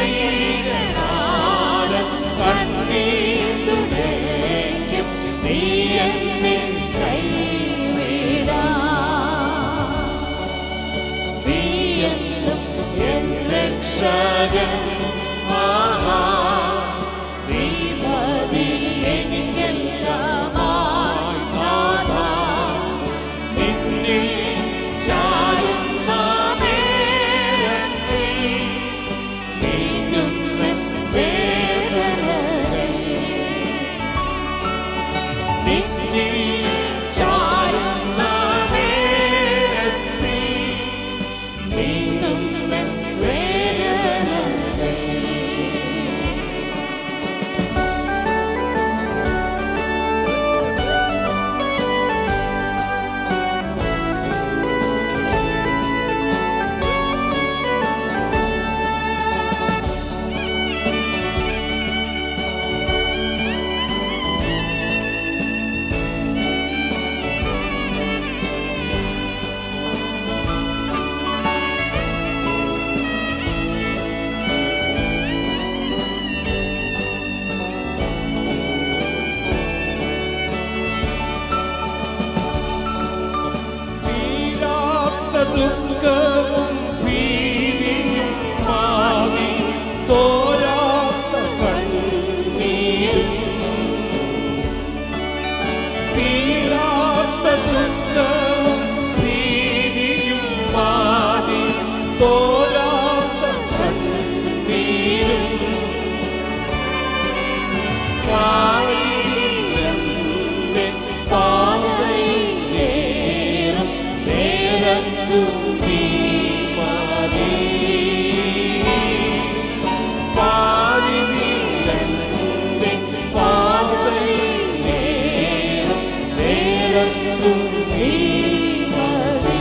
കൈകളാലും കണ്ണീർ തുടയ്ക്കും നീ എന്നെ കൈവിടാ നീ എന്നും എൻ രക്ഷകൻ ആഹാ നീ മതി എനിക്കെല്ലാമായി നാഥാ നിന്നിൽ ചാരുന്ന നേരത്തിൽ നീങ്ങുന്ന വേദനകൾ നിന്നിൽ ചാരുന്ന നേരത്തിൽ നീങ്ങുന്ന വേദനകൾ തീരാത്ത ദുഃഖവും ഭീതിയും മാറി തോരാത്ത കണ്ണീരും തീരാത്ത ദുഃഖവും ഭീതിയും മാറി തോരാത്ത കണ്ണീരും കായിലെന്റെ പാതയിലേറും നേരത്തു നീ മതി. പാതിയിലെന്റെ പാതയിലേറും നേരത്തു നീ മതി.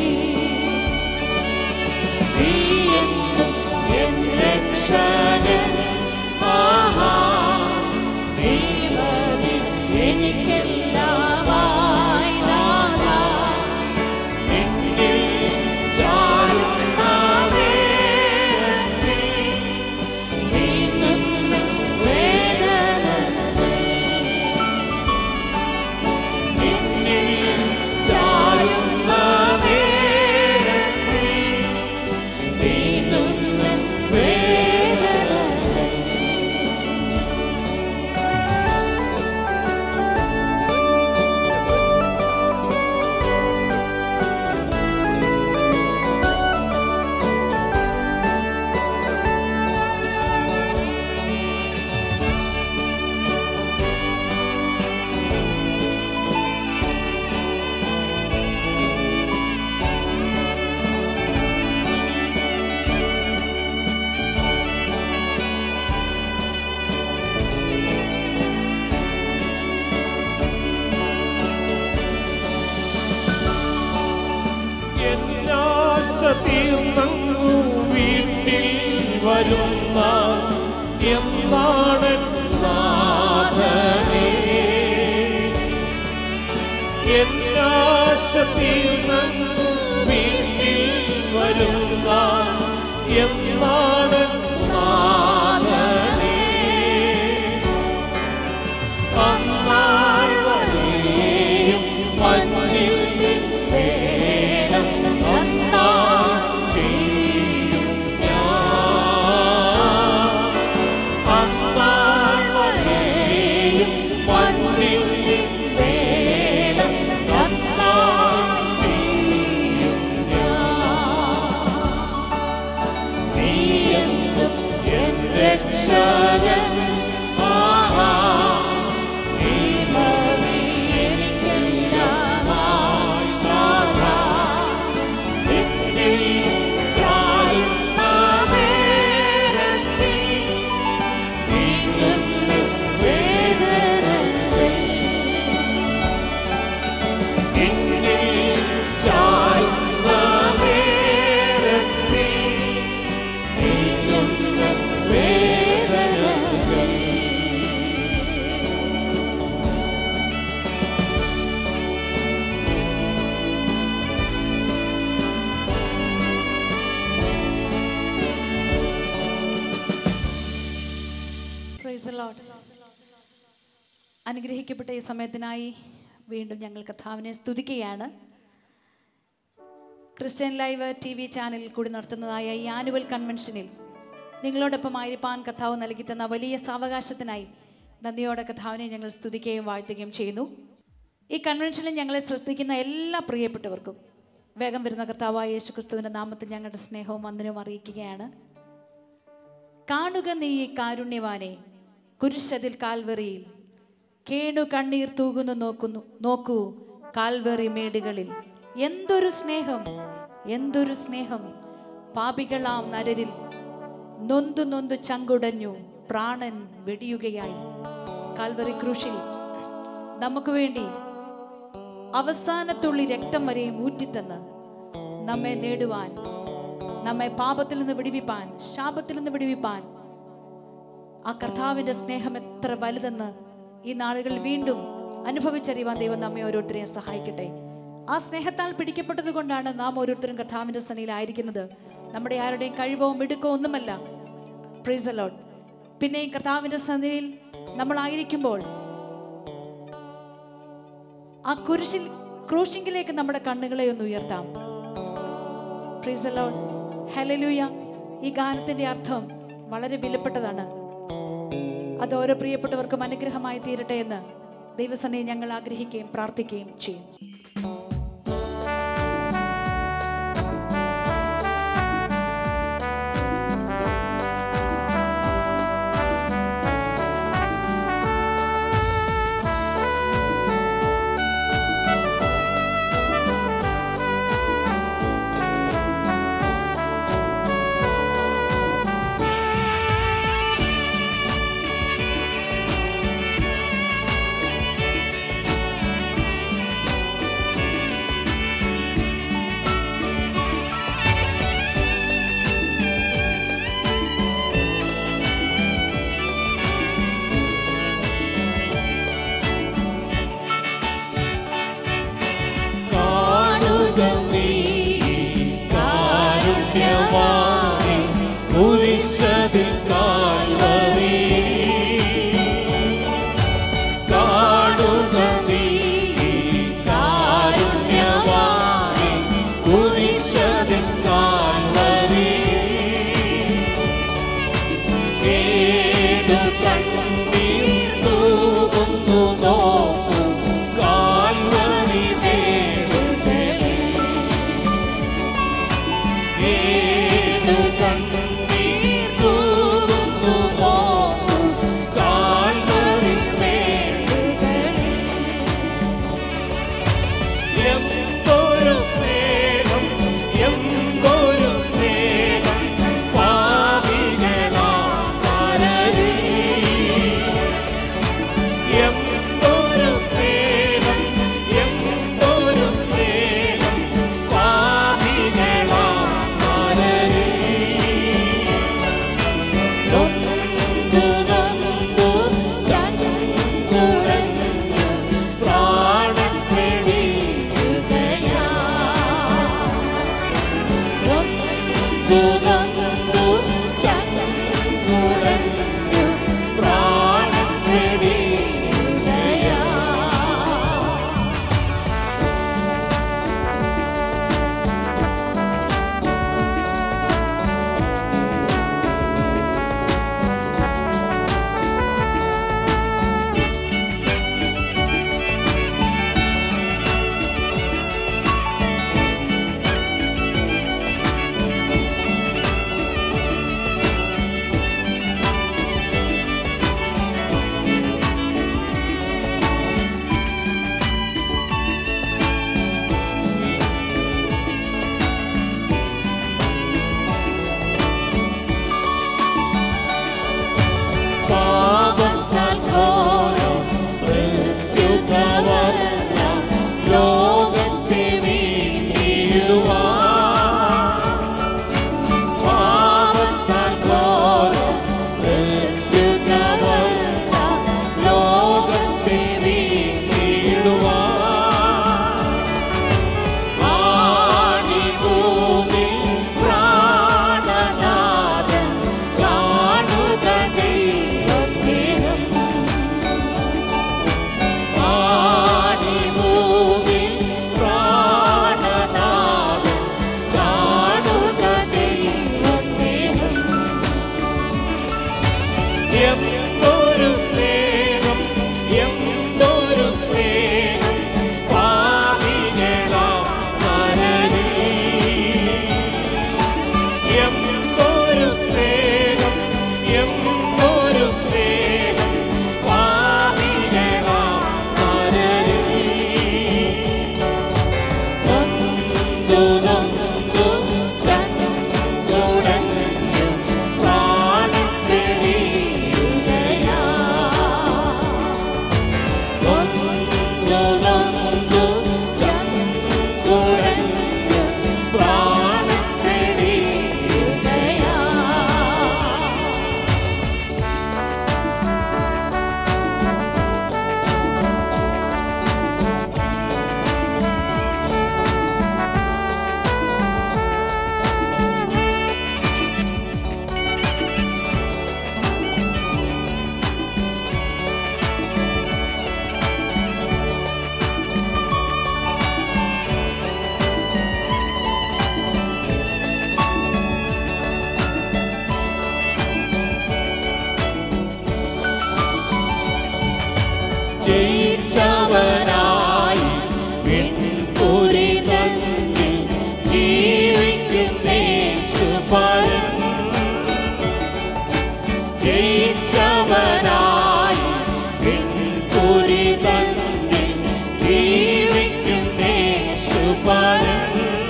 നീ എന്നും എൻ രക്ഷകൻ ആഹാ നീ മതി എനിക്കെല്ലാമായി നാഥാ. നിന്നിൽ ചാരുന്ന നേരത്തിൽ നീങ്ങുന്ന വേദനകൾ. നിന്നിൽ ചാരുന്ന നേരത്തിൽ നീങ്ങുന്ന വേദനകൾ. എന്നാശ തീർന്നങ്ങു വീട്ടിൽ വരുന്ന എന്നാണ് നാഥനേ എന്നാശ തീർന്നങ്ങു വീട്ടിൽ വരുന്ന എന്നാണ് നാഥനേ അന്നാൾ വരെയും മഞ്ഞിൽ വേണം അന്നാൾ ചെയ്യും ഞാൻ. അന്നാൾ വരെയും മഞ്ഞിൽ വേണം അന്നാൾ ചെയ്യും ഞാൻ. നീ എന്നും എൻ രക്ഷകൻ ആഹാ നീ മതി എനിക്കെല്ലാമായി നാഥാ. നിന്നിൽ ചാരുന്ന നേരത്തിൽ നീങ്ങുന്ന വേദനകൾ. നിന്നിൽ ചാരുന്ന നേരത്തിൽ നീങ്ങുന്ന വേദനകൾ. ലോർഡ് അനുഗ്രഹിക്കപ്പെട്ട ഈ സമയത്തിനായി വീണ്ടും ഞങ്ങൾ കർത്താവിനെ സ്തുതിക്കുകയാണ് ക്രിസ്ത്യൻ ലൈവ് ടി വി ചാനലിൽ കൂടി നടത്തുന്നതായ ഈ ആനുവൽ കൺവെൻഷനിൽ നിങ്ങളോടൊപ്പം ആയിരിക്കാൻ കർത്താവ് നൽകി തന്ന വലിയ സാവകാശത്തിനായി നന്ദിയോടെ കർത്താവിനെ ഞങ്ങൾ സ്തുതിക്കുകയും വാഴ്ത്തുകയും ചെയ്യുന്നു ഈ കൺവെൻഷനിൽ ഞങ്ങളെ ശ്രദ്ധിക്കുന്ന എല്ലാ പ്രിയപ്പെട്ടവർക്കും വേഗം വരുന്ന കർത്താവായ യേശു ക്രിസ്തുവിൻ്റെ നാമത്തിൽ ഞങ്ങളുടെ സ്നേഹവും വന്ദനവും അറിയിക്കുകയാണ് കാണുക നീ ഈ കാരുണ്യവാനെ കുരിശതിൽ കാൽവറിയിൽ കേണു കണ്ണീർ തൂകുന്നു നോക്കുന്നു നോക്കൂ കാൽവറി മേടുകളിൽ എന്തൊരു സ്നേഹം എന്തൊരു സ്നേഹം പാപികളാം നരരിൽ നൊന്തു നൊന്തു ചങ്കുടഞ്ഞു പ്രാണൻ വെടിയുകയായി കാൽവറി ക്രൂശിൽ നമുക്ക് വേണ്ടി അവസാനത്തുള്ളി രക്തം വരെയും ഊറ്റിത്തന്ന് നമ്മെ നേടുവാൻ നമ്മെ പാപത്തിൽ നിന്ന് വിടിവിപ്പാൻ ശാപത്തിൽ നിന്ന് വിടിവിപ്പാൻ ആ കർത്താവിന്റെ സ്നേഹം എത്ര വലുതെന്ന് ഈ നാളുകളിൽ വീണ്ടും അനുഭവിച്ചറിയുവാൻ ദൈവം നമ്മെ ഓരോരുത്തരെയും സഹായിക്കട്ടെ ആ സ്നേഹത്താൽ പിടിക്കപ്പെട്ടത് കൊണ്ടാണ് നാം ഓരോരുത്തരും കർത്താവിന്റെ സന്നിയിലായിരിക്കുന്നത് നമ്മുടെ ആരുടെയും കഴിവോ മിടുക്കോ ഒന്നുമല്ല പ്രൈസ് ലോഡ് പിന്നെ ഈ കർത്താവിന്റെ സന്നിധിയിൽ നമ്മളായിരിക്കുമ്പോൾ ആ കുരിശിൽ ക്രൂശിങ്കിലേക്ക് നമ്മുടെ കണ്ണുകളെ ഒന്ന് ഉയർത്താം പ്രൈസ് ലോഡ് ഹലലൂയ ഈ ഗാനത്തിന്റെ അർത്ഥം വളരെ വിലപ്പെട്ടതാണ് അത് ഓരോ പ്രിയപ്പെട്ടവർക്കും അനുഗ്രഹമായി തീരട്ടെ എന്ന് ദൈവസനെ ഞങ്ങൾ ആഗ്രഹിക്കുകയും പ്രാർത്ഥിക്കുകയും ചെയ്യും കാണുക നീ കാരുണ്യവാനെ കുരിശതിൽ കാൽവരി കാണുക നീ കാരുണ്യവാനെ കുരിശതിൽ കാൽവരി ഏതു കണ്ണീർ തൂകുന്നു നോക്കൂ കാൽവരി വേടുകളിൽ ഏതു കണ്ണീർ തൂകുന്നു നോക്കൂ കാൽവരി വേടുകളിൽ എന്തൊരു സ്നേഹം എന്തൊരു സ്നേഹം പാപികളാ ജയിച്ചവനായി പിൻകുരി തന്നിൽ ജീവിക്കും യേശുപരൻ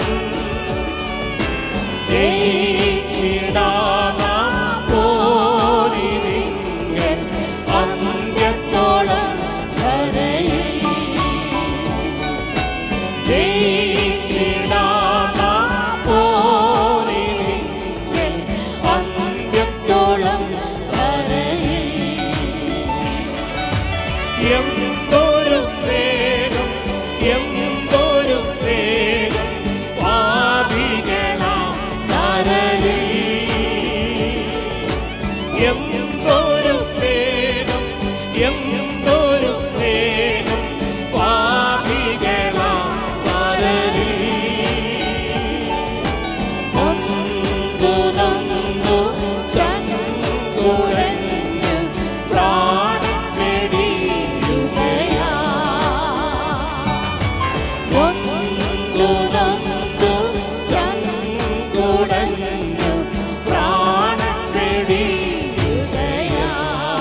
ജയിച്ചിടാനാം പോരിരിങ്ങൻ അന്ത്യത്തോളം വരയിൽ ജയിച്ചിടാനാം പോരിരിങ്ങൻ അന്ത്യത്തോളം വരയിൽ എന്തൊരു സ്നേഹം എന്തൊരു സ്നേഹം പാപികളാം നരരിൽ എന്തൊരു സ്നേഹം എന്തൊരു സ്നേഹം പാപികളാം നരരിൽ നൊന്തു നൊന്തു ചങ്കുഴഞ്ഞു പ്രാണൻ വെടിയുകയാ നൊന്തു നൊന്തു ചങ്കുഴഞ്ഞു പ്രാണൻ വെടിയുകയാ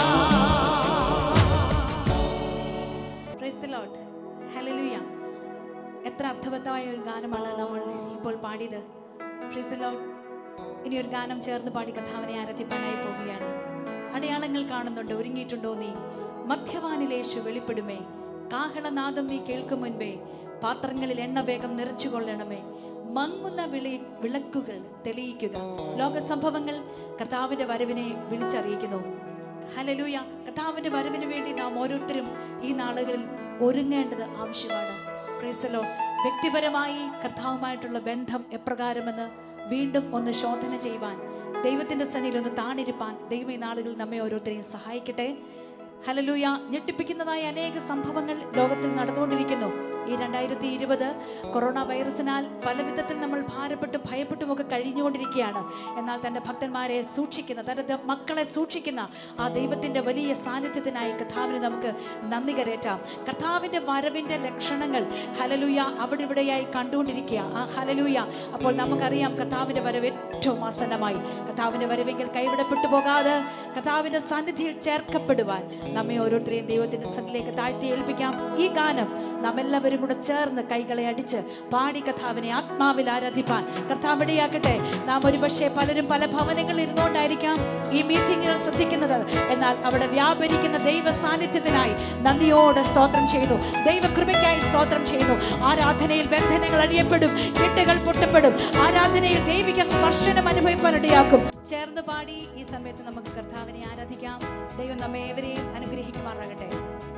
Praise the Lord. Hallelujah. എത്ര അർത്ഥവത്തമായ ഒരു ഗാനമാണ് നമ്മൾ ഇപ്പോൾ പാടിയത് Praise the Lord. ഇനി ഒരു ഗാനം ചേർന്ന് പാടി കഥാവിനെ ആരാധിപ്പാനായി പോവുകയാണ് അടയാളങ്ങൾ കാണുന്നുണ്ട് ഒരുങ്ങിയിട്ടുണ്ടോ നീ മധ്യവാനിലേശു വെളിപ്പെടുമേ കാഹളനാദം നീ കേൾക്കും മുൻപേ പാത്രങ്ങളിൽ എണ്ണ വേഗം നിറച്ചു കൊള്ളണമേ മങ്ങുന്ന വിളി വിളക്കുകൾ തെളിയിക്കുക ലോക സംഭവങ്ങൾ കർത്താവിന്റെ വരവിനെ വിളിച്ചറിയിക്കുന്നു ഹലലൂയ കർത്താവിന്റെ വരവിന് വേണ്ടി നാം ഓരോരുത്തരും ഈ നാളുകളിൽ ഒരുങ്ങേണ്ടത് ആവശ്യമാണ് Praise the Lord. വ്യക്തിപരമായി കർത്താവുമായിട്ടുള്ള ബന്ധം എപ്രകാരമെന്ന് വീണ്ടും ഒന്ന് ശോധന ചെയ്യുവാൻ ദൈവത്തിന്റെ സന്നിധിയിൽ ഒന്ന് താണിരിപ്പാൻ ദൈവം ഈ നാളുകളിൽ നമ്മെ ഓരോരുത്തരെയും സഹായിക്കട്ടെ ഹലലൂയ ഞെട്ടിപ്പിക്കുന്നതായ അനേക സംഭവങ്ങൾ ലോകത്തിൽ നടന്നുകൊണ്ടിരിക്കുന്നു ഈ രണ്ടായിരത്തി ഇരുപത് കൊറോണ വൈറസിനാൽ പല വിധത്തിൽ നമ്മൾ ഭാരപ്പെട്ടും ഭയപ്പെട്ടും ഒക്കെ കഴിഞ്ഞുകൊണ്ടിരിക്കുകയാണ് എന്നാൽ തൻ്റെ ഭക്തന്മാരെ സൂക്ഷിക്കുന്ന തൻ്റെ ദ- മക്കളെ സൂക്ഷിക്കുന്ന ആ ദൈവത്തിൻ്റെ വലിയ സാന്നിധ്യത്തിനായി കർത്താവിന് നമുക്ക് നന്ദി കരേറ്റാം കർത്താവിൻ്റെ വരവിൻ്റെ ലക്ഷണങ്ങൾ ഹലലൂയ അവിടെ ഇവിടെയായി കണ്ടുകൊണ്ടിരിക്കുക ആ ഹലലൂയ അപ്പോൾ നമുക്കറിയാം കർത്താവിൻ്റെ വരവ് ഏറ്റവും ആസന്നമായി കർത്താവിൻ്റെ വരവെങ്കിൽ കൈവിടപ്പെട്ടു പോകാതെ കർത്താവിൻ്റെ സന്നിധിയിൽ ചേർക്കപ്പെടുവാൻ നമ്മെ ഓരോരുത്തരെയും ദൈവത്തിൻ്റെ സന്നിധിയിലേക്ക് താഴ്ത്തി ഏൽപ്പിക്കാം ഈ ഗാനം നാം എല്ലാവരും കൂടെ ചേർന്ന് കൈകളെ അടിച്ച് പാടി കർത്താവിനെ ആത്മാവിൽ ആരാധിപ്പാൻ കർത്താവ് ഇടയാക്കട്ടെ നാം ഒരുപക്ഷെ പലരും പല ഭവനങ്ങളിൽ ഇരുന്നുകൊണ്ടായിരിക്കാം ഈ മീറ്റിങ്ങുകൾ ശ്രദ്ധിക്കുന്നത് എന്നാൽ അവിടെ വ്യാപരിക്കുന്ന ദൈവ സാന്നിധ്യത്തിനായി നന്ദിയോടെ സ്തോത്രം ചെയ്യുന്നു ദൈവകൃപയ്ക്കായി സ്തോത്രം ചെയ്യുന്നു ആരാധനയിൽ ബന്ധനങ്ങൾ അഴിയപ്പെടും കെട്ടുകൾ പൊട്ടപ്പെടും ആരാധനയിൽ ദൈവിക സ്പർശനം അനുഭവിപ്പാനിടയാക്കും ചേർന്ന് പാടി ഈ സമയത്ത് നമുക്ക് കർത്താവിനെ ആരാധിക്കാം ദൈവം നമ്മെ ഏവരെയും അനുഗ്രഹിക്കുമാറാകട്ടെ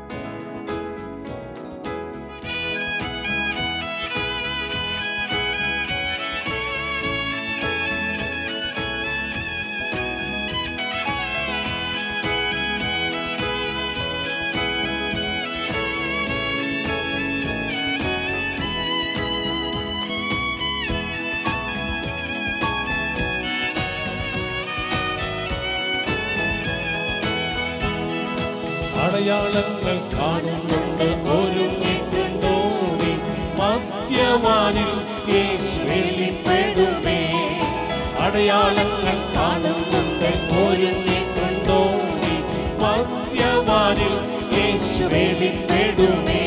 അടയാളങ്ങൾ കാണുന്നുണ്ട് ഒരുങ്ങിയിട്ടുണ്ടോ നീ മധ്യവാനിൽ യേശു വെളിപ്പെടുമേ അടയാളങ്ങൾ കാണുന്നുണ്ട് ഒരുങ്ങിയിട്ടുണ്ടോ നീ മധ്യവാനിൽ യേശു വെളിപ്പെടുമേ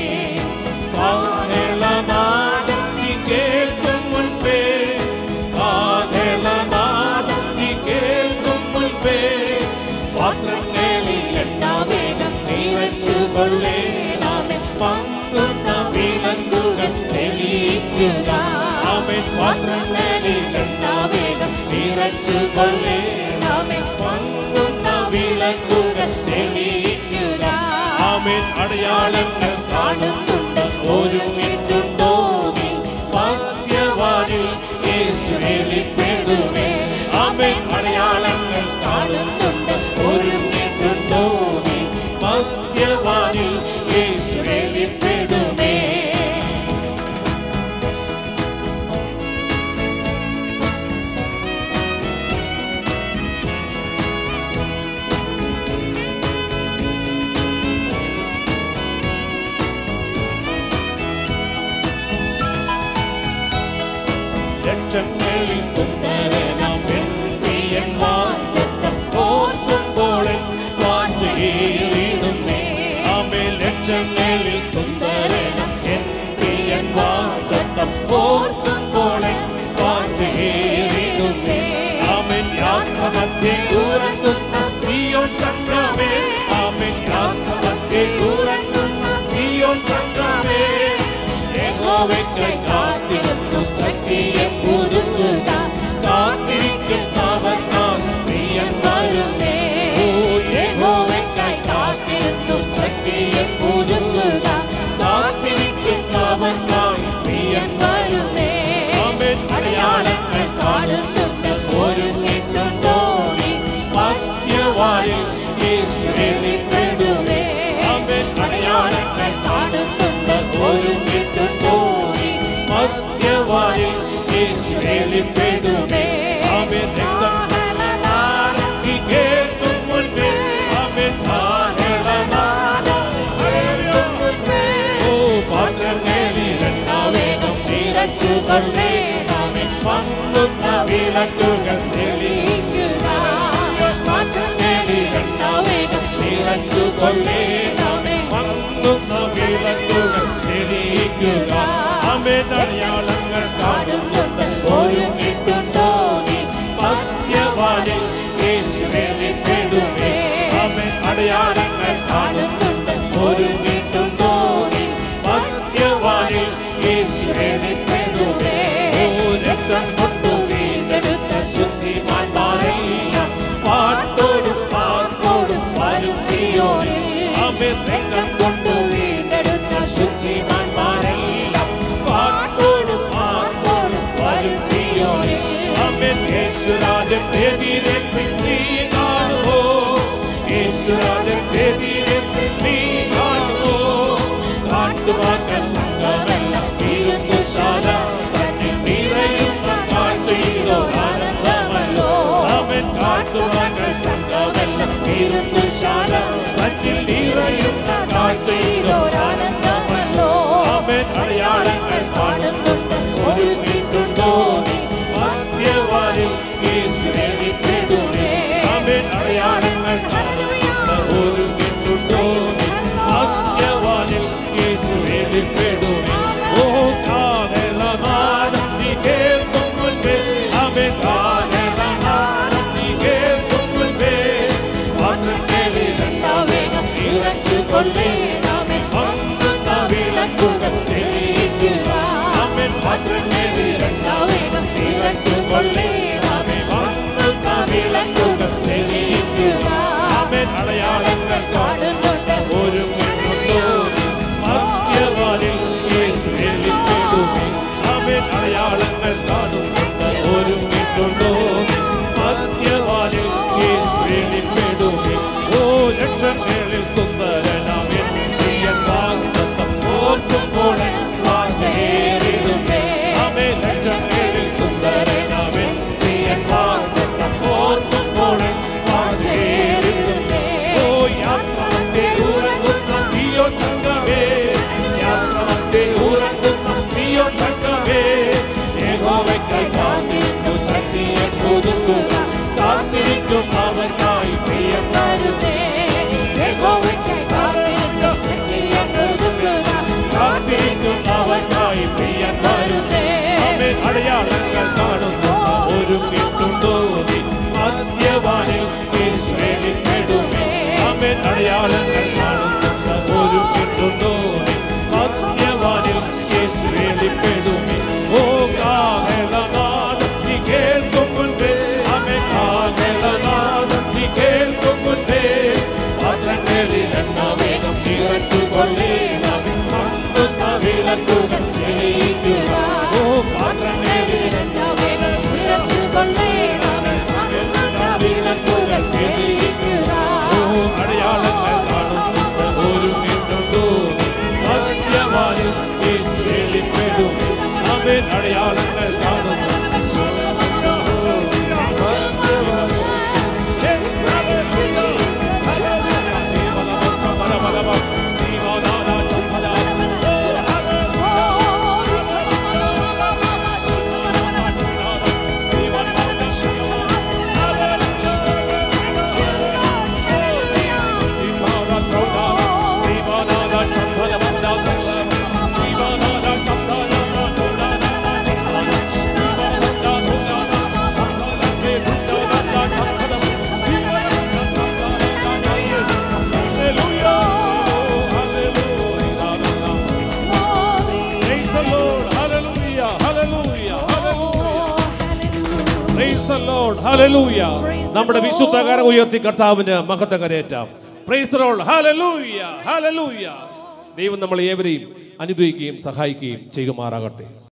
കാഹളനാദം നീ കേൾക്കും മുൻപേ കാഹളനാദം നീ കേൾക്കും മുൻപേ പാത്രങ്ങളിൽ എണ്ണാവേഗം നിറച്ചു കൊള്ളേനാമെ പങ്കുന്ന വിലങ്ങുകൾ തെളിയിക്കുക അവൻ പാത്രങ്ങളിൽ എണ്ണാവേഗം നിറച്ചു കൊള്ളേനാമെ പങ്കുന്ന വിലങ്ങുകൾ തെളിയിക്കുക അവൻ അടയാളങ്ങൾ കാണുന്നുണ്ട് ഒരുമിട്ടുണ്ടോ നീ മധ്യവാനിൽ യേശു വെളിപ്പെടുമേ അവൻ അടയാളങ്ങൾ കാണുന്നുണ്ട് ഒരുമിട്ടുണ്ടോ നീ മധ്യവാനിൽ യേശു വെളിപ്പെടുമേ ലക്ഷങ്ങളിൽ സുന്ദരനാം വെണ്ണിയൻ വാഗ്ദത്തം ഓർക്കുമ്പോൾ സിയോൻ സംഘമേ ആമേൻ യാത്രമധ്യേ ഉറങ്ങുന്ന സിയോൻ സംഘമേ യഹോവയ്ക്കായി കാത്തിരുന്നു ശക്തിയെ പുതുക്കുക കാത്തിരിക്കുന്നവർക്കാൽ പ്രിയൻ വരുന്നേ ഓ യഹോവയ്ക്കായി കാത്തിരുന്നു ശക്തിയെ പുതുക്കുക കാത്തിരിക്കുന്നവർക്കായി പ്രിയൻ വരുന്നേ ആമേൻ അടയാളങ്ങൾ കാണുന്നുണ്ട് ഒരുങ്ങിട്ടുണ്ടോ നീ മധ്യവാരിൽ യേശുവിനെ പെടുമേ ആമേൻ അടയാളങ്ങൾ കാണുന്നുണ്ട് ഒരുങ്ങിട്ടുണ്ടോ നീ മധ്യവാരിൽ യേശുവിനെ പെടുമേ ആമേൻ രക്തം ഈ കേൾക്കും മുൻപേ ആമേൻ കാഹളനാദം കേൾക്കും മുൻപേ ഓ പാത്രങ്ങളിലെണ്ണാവേഗം നിറച്ചു കൊള്ളേണമേ പങ്കുന്ന വിളക്കുകൾ തെളിയിക്കുക പാത്രങ്ങളിലെണ്ണാവേഗം നിറച്ചു കൊള്ളേണമേ പങ്കുന്ന വിളക്കുകൾ തെളിയിക്കുക ആമേൻ അടയാളങ്ങൾ കാണുന്നുണ്ട് ഒരുങ്ങിട്ടുണ്ടോ നീ മധ്യവാനിൽ യേശുവെ പെടുമേ ആമേൻ അടയാളങ്ങൾ കാണുന്നുണ്ട് ഒരുങ്ങിട്ടുണ്ടോ നീ മധ്യവാനിൽ യേശുവെ പെടുമേ ഓ രക്തം കൊണ്ടു വീണ്ടെടുത്ത ശുദ്ധിമാന്മാരെല്ലാം പാട്ടോടും പാട്ടോടും വരും സിയോനിൽ ആമേൻ രക്തം കൊണ്ടു വീണ്ടെടുത്ത ശുദ്ധിമാന്മാരെല്ലാം പാട്ടോടും പാട്ടോടും വരും സിയോനിൽ ആമേൻ യേശുരാജൻ എതിരേൽപ്പിൽ നീ കാണുമോ യേശുരാജൻ എതിരേൽപ്പിൽ നീ കാണുമോ കാട്ടുവാക്കൾ സംഘമെല്ലാം തീരുന്നു ശാല തന്നിൽ നിറയുന്ന കാഴ്ചയിലോ ആനന്ദമല്ലോ അവൻ കാട്ടുവാക്കൾ സംഘമെല്ലാം തീരുന്നു ശാല തന്നിൽ നിറയുന്ന കാഴ്ചയിലോ ആനന്ദമല്ലോ അവൻ അടയാളങ്ങൾ കാണുന്നുണ്ട് ഒരു വീട്ടുണ്ടോ നീ മധ്യവാരിൽ യേശുവെ പെടുമേ അവൻ അടയാളങ്ങൾ കാണുന്നുണ്ട് ഒരു വീട്ടുണ്ടോ നീ മധ്യവാനിൽ യേശുവെ പെടുമേ ഓ കാതലനാദം നീ കേൾക്കും മുൻപേ അവൻ കാതലനാദം നീ കേൾക്കും മുൻപേ പാത്രങ്ങളിലെണ്ണാവേഗം നിറച്ചു കൊള്ളേണമേ പങ്കുന്ന വിളക്കുകൾ തെളിയിക്കുക അവൻ പാത്രങ്ങളിലെണ്ണാവേഗം നിറച്ചു കൊള്ളേണമേ പങ്കുന്ന വിളക്കുകൾ തെളിയിക്കുക അവൻ അടയാളങ്ങൾ കാണുന്നുണ്ട് ഒരു മധ്യവാനിൽ യേശുവിൽ പെടുമേ അവൻ അടയാളങ്ങൾ കാണുന്നുണ്ട് ഒരു മധ്യവാനിൽ യേശുവിൽ പെടുമേ ഓ ലക്ഷങ്ങളിൽ സുന്ദരനാമൻ പ്രിയൻ വാഗ്ദത്തം ഓർക്കുമ്പോൾ വാഞ്ചയേറിടുമേ അവൻ ലക്ഷങ്ങളിൽ സുന്ദരനാമൻ പ്രിയൻ വാഗ്ദത്തം ഓർക്കുമ്പോൾ വാഞ്ചയേറിടുമേ ഓ യാത്രത്തെ ഉറങ്ങുന്ന സിയോ സംഘമേ യാത്രത്തെ ഉറങ്ങുന്ന സിയോ സംഘമേ യഹോവയ്ക്കായി കാത്തിരിക്കും ശക്തിയെ പുതുക്കുക കാത്തിരിക്കും അവനായി പ്രിയം തരുന്നേ യഹോവയ്ക്കായി കാത്തിരിക്കും ശക്തിയെ പുതുക്കുക കാത്തിരിക്കും അവനായി പ്രിയം തരുന്നേ അവൻ അടയാളങ്ങൾ കാണുന്നു ഒരു കിട്ടുണ്ടോ നീ മധ്യവാനിൽ യേശുവിൽ പെടുമേ അവൻ അടയാളങ്ങൾ കാണുന്നു ഒരു കിട്ടുണ്ടോ നീ മധ്യവാനിൽ യേശുവിൽ പെടുമേ ഓ കാഹളനാദം നീ കേൾക്കും മുൻപേ അവൻ കാഹളനാദം നീ കേൾക്കും മുൻപേ പാത്രങ്ങളിൽ എണ്ണാവേഗം നിറച്ചു കൊള്ളേണമേ പങ്കുന്ന വിളക്കുകൾ തെളിയിക്കുക ഓ പാത്രങ്ങളിൽ എണ്ണാവേഗം നിറച്ചു കൊള്ളേണമേ പങ്കുന്ന വിളക്കുകൾ തെളിയിക്കുക ഓ അടയാളങ്ങൾ കാണുന്നുണ്ട് ഒരു മിന്നുണ്ടോ ഹല്ലേലൂയ Praise the നമ്മുടെ Lord. വിശുദ്ധ കരം ഉയർത്തി കർത്താവിന് മഹത്വ കരയേറ്റാം പ്രൈസ് റോൾ ഹല്ലേലൂയ ഹല്ലേലൂയ ദൈവം നമ്മളെ ഏവരെയും അനുഗ്രഹിക്കുകയും സഹായിക്കുകയും ചെയ്യുമാറാകട്ടെ